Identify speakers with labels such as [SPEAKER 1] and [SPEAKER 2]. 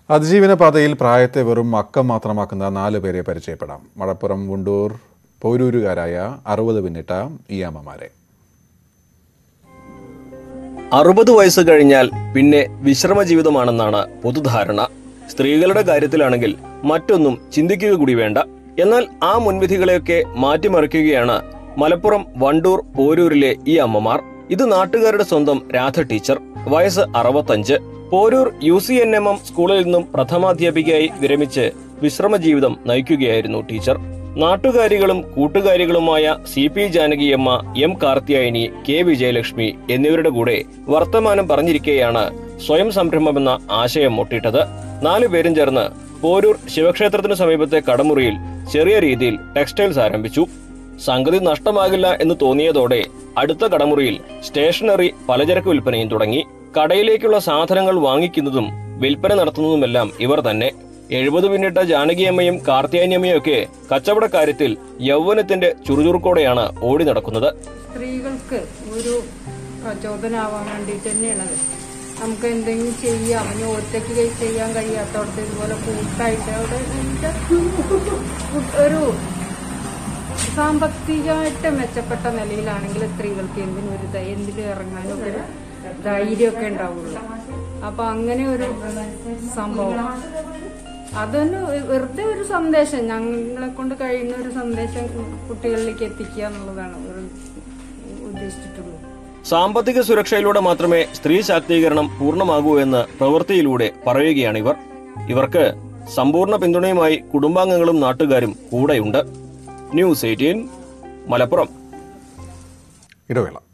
[SPEAKER 1] അതിജീവന പാതയിൽ പ്രായത്തെ വെറും അക്കം മാത്രമാക്കുന്ന നാല് പേരെ പരിചയപ്പെടാം മലപ്പുറം മുണ്ടൂർ പൗരൂരുകാരായ അറുപത് പിന്നിട്ട ഈ അമ്മമാരെ
[SPEAKER 2] അറുപത് വയസ്സ് കഴിഞ്ഞാൽ പിന്നെ വിശ്രമ ജീവിതമാണെന്നാണ് പൊതുധാരണ സ്ത്രീകളുടെ കാര്യത്തിലാണെങ്കിൽ മറ്റൊന്നും ചിന്തിക്കുക കൂടി വേണ്ട എന്നാൽ ആ മുൻവിധികളെയൊക്കെ മാറ്റിമറിക്കുകയാണ് മലപ്പുറം വണ്ടൂർ പോരൂരിലെ ഈ അമ്മമാർ ഇത് നാട്ടുകാരുടെ സ്വന്തം രാധ ടീച്ചർ വയസ്സ് അറുപത്തഞ്ച് Porur U C N M M സ്കൂളിൽ നിന്നും പ്രഥമാധ്യാപികയായി വിരമിച്ച് വിശ്രമ ജീവിതം നയിക്കുകയായിരുന്നു ടീച്ചർ നാട്ടുകാരികളും കൂട്ടുകാരികളുമായ C P Janakiamma M Karthiyayani K Vijayalakshmi എന്നിവരുടെ കൂടെ വർത്തമാനം പറഞ്ഞിരിക്കെയാണ് സ്വയം സംരംഭമെന്ന ആശയം മുട്ടിട്ടത് നാലു പേരും ചേർന്ന് പോരൂർ ശിവക്ഷേത്രത്തിന് സമീപത്തെ കടമുറിയിൽ ചെറിയ രീതിയിൽ ടെക്സ്റ്റൈൽസ് ആരംഭിച്ചു സംഗതി നഷ്ടമാകില്ല എന്ന് തോന്നിയതോടെ അടുത്ത കടമുറിയിൽ സ്റ്റേഷനറി പലചരക്ക് വിൽപ്പനയും തുടങ്ങി കടയിലേക്കുള്ള സാധനങ്ങൾ വാങ്ങിക്കുന്നതും വിൽപ്പന നടത്തുന്നതുമെല്ലാം ഇവർ തന്നെ എഴുപത് പിന്നിട്ട ജാനകിയമ്മയും കാർത്തിയാനിയമ്മയും ഒക്കെ കച്ചവടക്കാര്യത്തിൽ യൗവനത്തിന്റെ ചുറുചുറുക്കോടെയാണ് ഓടി നടക്കുന്നത്
[SPEAKER 3] സ്ത്രീകൾക്ക് ഒരു പ്രചോദനമാവാൻ വേണ്ടിയിട്ട് തന്നെയാണത് നമുക്ക് എന്തെങ്കിലും ചെയ്യാം ഇനി ഒറ്റയ്ക്ക് കൈ ചെയ്യാൻ കഴിയാത്തടത്ത് ഇതുപോലെ കൂട്ടായിട്ട് അവിടെ എനിക്ക് ഒരു സാമ്പത്തികമായിട്ട് മെച്ചപ്പെട്ട നിലയിലാണെങ്കിൽ സ്ത്രീകൾക്ക് എന്തിനും ഒരു ധൈ- എന്തിനും ഇറങ്ങാനും ഒരു ധൈര്യമൊക്കെ ഉണ്ടാവുള്ളൂ അപ്പൊ അങ്ങനെ ഒരു സംഭവം അതൊന്ന് വെറുതെ ഒരു സന്ദേശം ഞങ്ങളെ കൊണ്ട് കഴിയുന്ന ഒരു സന്ദേശം കുട്ടികളിലേക്ക് എത്തിക്കുക എന്നുള്ളതാണ് ഒരു ഉദ്ദേശിച്ചിട്ടുള്ളത്
[SPEAKER 2] സാമ്പത്തിക സുരക്ഷയിലൂടെ മാത്രമേ സ്ത്രീ ശാക്തീകരണം പൂർണ്ണമാകൂ എന്ന് പ്രവൃത്തിയിലൂടെ പറയുകയാണ് ഇവർ ഇവർക്ക് സമ്പൂർണ്ണ പിന്തുണയുമായി കുടുംബാംഗങ്ങളും നാട്ടുകാരും കൂടെയുണ്ട് ന്യൂസ് എയ്റ്റീൻ മലപ്പുറം
[SPEAKER 1] ഇടവേള